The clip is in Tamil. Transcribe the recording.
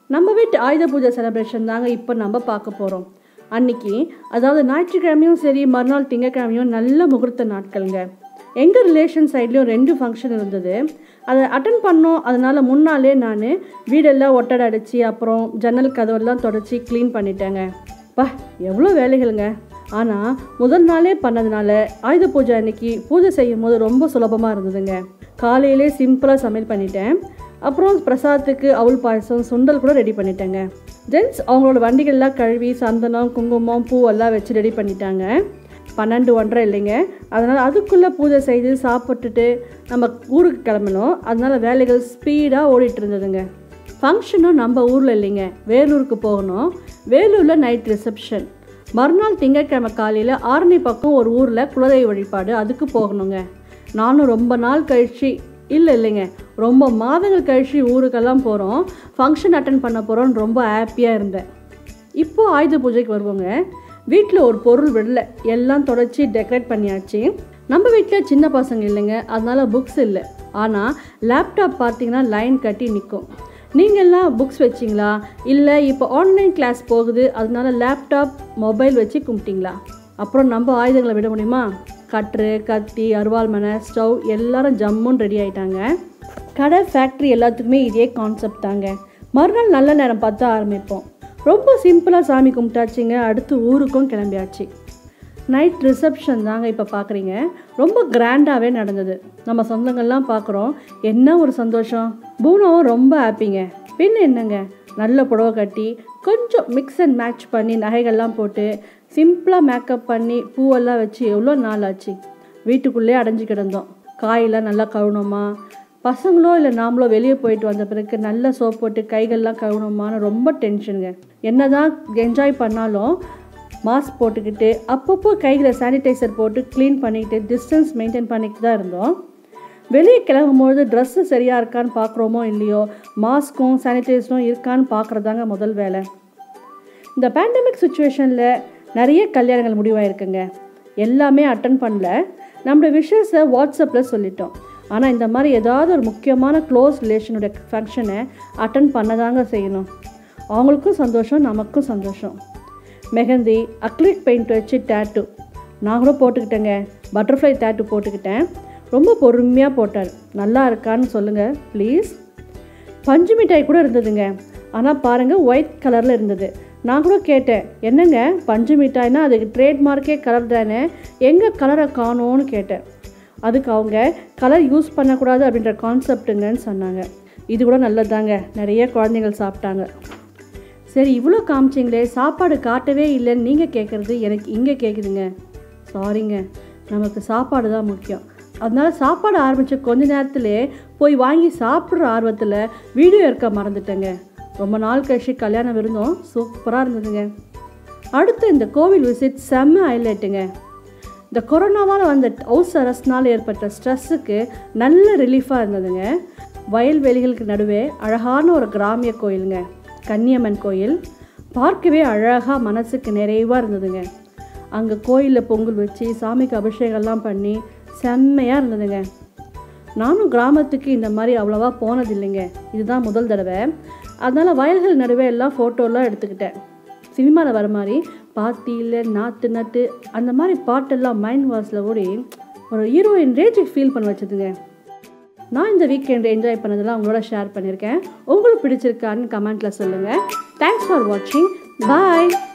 நம்ம வீட்டு ஆயுத பூஜை செலிப்ரேஷன் தாங்க இப்போ நம்ம பார்க்க போகிறோம் அன்னைக்கு அதாவது ஞாயிற்றுக்கிழமையும் சரி மறுநாள் திங்கக்கிழமையும் நல்ல முகூர்த்த நாட்களுங்க எங்கள் ரிலேஷன் சைட்லேயும் ரெண்டு ஃபங்க்ஷன் இருந்தது அதை அட்டன் பண்ணோம் அதனால் முன்னாலே நான் வீடெல்லாம் ஒட்டடை அடித்து அப்புறம் ஜன்னல் கதவெல்லாம் தொடச்சி க்ளீன் பண்ணிட்டேங்க பா எவ்வளோ வேலைகளுங்க ஆனால் முதல் நாளே பண்ணதுனால ஆயுத பூஜை அன்னைக்கு பூஜை செய்யும் போது ரொம்ப சுலபமாக இருந்ததுங்க காலையிலே சிம்பிளாக சமையல் பண்ணிட்டேன் அப்புறம் பிரசாதத்துக்கு அவுள் பாயசம் சுண்டல் கூட ரெடி பண்ணிட்டேங்க ஜென்ஸ் அவங்களோட வண்டிகள்லாம் கழுவி சந்தனம் குங்குமம் பூ எல்லாம் வச்சு ரெடி பண்ணிட்டாங்க பன்னெண்டு ஒன்றரை இல்லைங்க அதனால் அதுக்குள்ளே பூஜை செய்து சாப்பிட்டுட்டு நம்ம ஊருக்கு கிளம்பணும் அதனால் வேலைகள் ஸ்பீடாக ஓடிட்டு இருந்ததுங்க ஃபங்க்ஷனும் நம்ம ஊரில் இல்லைங்க வேலூருக்கு போகணும் வேலூரில் நைட் ரிசப்ஷன் மறுநாள் திங்கட்கிழமை காலையில் ஆரணி பக்கம் ஒரு ஊரில் குலதெய்வ வழிபாடு அதுக்கு போகணுங்க நானும் ரொம்ப நாள் கழிச்சு இல்லை இல்லைங்க ரொம்ப மாதங்கள் கழிச்சு ஊருக்கெல்லாம் போகிறோம் ஃபங்க்ஷன் அட்டன் பண்ண போகிறோன்னு ரொம்ப ஹாப்பியாக இருந்தேன் இப்போது ஆயுத பூஜைக்கு வருவோங்க வீட்டில் ஒரு பொருள் விடல எல்லாம் தொடச்சி டெக்கரேட் பண்ணியாச்சு நம்ம வீட்டில் சின்ன பசங்க இல்லைங்க அதனால புக்ஸ் இல்லை ஆனால் லேப்டாப் பார்த்தீங்கன்னா லைன் கட்டி நிற்கும் நீங்கள்லாம் புக்ஸ் வச்சிங்களா இல்லை இப்போ ஆன்லைன் கிளாஸ் போகுது அதனால லேப்டாப் மொபைல் வச்சு கும்பிட்டீங்களா அப்புறம் நம்ம ஆயுதங்களை விட முடியுமா கட்ரு கத்தி அருவாள் மனை ஸ்டவ் எல்லாரும் ஜம்முன்னு ரெடி ஆயிட்டாங்க கடை ஃபேக்ட்ரி எல்லாத்துக்குமே இதே கான்செப்ட் தாங்க மறுநாள் நல்ல நேரம் பார்த்து ஆரம்பிப்போம் ரொம்ப சிம்பிளாக சாமி கும்பிட்டாச்சுங்க அடுத்து ஊருக்கும் கிளம்பியாச்சு நைட் ரிசப்ஷன் தாங்க இப்போ பார்க்குறீங்க ரொம்ப கிராண்டாகவே நடந்தது நம்ம சொந்தங்கள்லாம் பார்க்குறோம் என்ன ஒரு சந்தோஷம் பூனாவும் ரொம்ப ஹாப்பிங்க பின்ன என்னங்க நல்ல புடவை கட்டி கொஞ்சம் மிக்ஸ் அண்ட் மேட்ச் பண்ணி நகைகள்லாம் போட்டு சிம்பிளாக மேக்கப் பண்ணி பூவெல்லாம் வச்சு எவ்வளோ நாள் ஆச்சு வீட்டுக்குள்ளே அடைஞ்சு கிடந்தோம் காயெல்லாம் நல்லா கழுவணுமா பசங்களோ இல்லை நாமளோ வெளியே போயிட்டு வந்த பிறகு நல்ல சோப் போட்டு கைகள்லாம் கழுவணுமான்னு ரொம்ப டென்ஷனுங்க என்னதான் என்ஜாய் பண்ணாலும் மாஸ்க் போட்டுக்கிட்டு அப்பப்போ கைகளை சானிடைசர் போட்டு க்ளீன் பண்ணிக்கிட்டு டிஸ்டன்ஸ் மெயின்டைன் பண்ணிக்கிட்டு தான் இருந்தோம் வெளியே கிளம்பும்போது ட்ரெஸ்ஸு சரியாக இருக்கான்னு பார்க்குறோமோ இல்லையோ மாஸ்க்கும் சானிடைசரும் இருக்கான்னு பார்க்குறதாங்க முதல் வேலை இந்த பேண்டமிக் சுச்சுவேஷனில் நிறைய கல்யாணங்கள் முடிவாயிருக்குங்க எல்லாமே அட்டன் பண்ணல நம்மளோட விஷயஸை வாட்ஸ்அப்பில் சொல்லிட்டோம் ஆனால் இந்த மாதிரி ஏதாவது ஒரு முக்கியமான க்ளோஸ் ரிலேஷனுடைய ஃபங்க்ஷனை அட்டன் பண்ணதாங்க செய்யணும் அவங்களுக்கும் சந்தோஷம் நமக்கும் சந்தோஷம் மெஹந்தி அக்ரிலிக் பெயிண்ட் வச்சு டேட்டு நான் கூட போட்டுக்கிட்டேங்க பட்டர்ஃப்ளை டேட்டு போட்டுக்கிட்டேன் ரொம்ப பொறுமையாக போட்டார் நல்லா இருக்கான்னு சொல்லுங்கள் ப்ளீஸ் பஞ்சு மிட்டாய் கூட இருந்ததுங்க ஆனால் பாருங்கள் ஒயிட் கலரில் இருந்தது நான் கூட கேட்டேன் என்னங்க பஞ்சு மிட்டாய்னா அதுக்கு ட்ரேட்மார்க்கே கலர் தானே எங்கே கலரை காணோன்னு கேட்டேன் அதுக்கு அவங்க கலர் யூஸ் பண்ணக்கூடாது அப்படின்ற கான்செப்ட்டுங்கன்னு சொன்னாங்க இது கூட நல்லதாங்க நிறைய குழந்தைகள் சாப்பிட்டாங்க சரி இவ்வளோ காமிச்சிங்களே சாப்பாடு காட்டவே இல்லைன்னு நீங்கள் கேட்குறது எனக்கு இங்கே கேட்குதுங்க சாரிங்க நமக்கு சாப்பாடு தான் முக்கியம் அதனால சாப்பாடு ஆரம்பித்த கொஞ்ச நேரத்திலே போய் வாங்கி சாப்பிட்ற ஆர்வத்தில் வீடியோ எடுக்க மறந்துட்டேங்க ரொம்ப நாள் கழிச்சு கல்யாணம் விருந்தோம் சூப்பராக இருந்ததுங்க அடுத்து இந்த கோவில் விசிட் செம்ம ஹைலைட்டுங்க இந்த கொரோனாவால் வந்த ஹவுஸ் அரெஸ்ட்னால் ஏற்பட்ட ஸ்ட்ரெஸ்ஸுக்கு நல்ல ரிலீஃபாக இருந்ததுங்க வயல்வெளிகளுக்கு நடுவே அழகான ஒரு கிராமிய கோயிலுங்க கன்னியம்மன் கோயில் பார்க்கவே அழகாக மனசுக்கு நிறைவாக இருந்ததுங்க அங்கே கோயிலில் பொங்கல் வச்சு சாமிக்கு அபிஷேகம்லாம் பண்ணி செம்மையாக இருந்ததுங்க நானும் கிராமத்துக்கு இந்த மாதிரி அவ்வளோவா போனதில்லைங்க இதுதான் முதல் தடவை அதனால் வயல்கள் நடுவே எல்லாம் ஃபோட்டோலாம் எடுத்துக்கிட்டேன் சினிமாவில் வர மாதிரி பாட்டியில் நாத்து நட்டு அந்த மாதிரி பாட்டெல்லாம் மைண்ட் வாஷில் ஓடி ஒரு ஹீரோயின் ரேஜுக்கு ஃபீல் பண்ண வச்சதுங்க நான் இந்த வீக்கெண்ட் என்ஜாய் பண்ணதெல்லாம் உங்களோட ஷேர் பண்ணியிருக்கேன் உங்களுக்கு பிடிச்சிருக்கான்னு கமெண்ட்டில் சொல்லுங்கள் தேங்க்ஸ் ஃபார் வாட்சிங் பாய்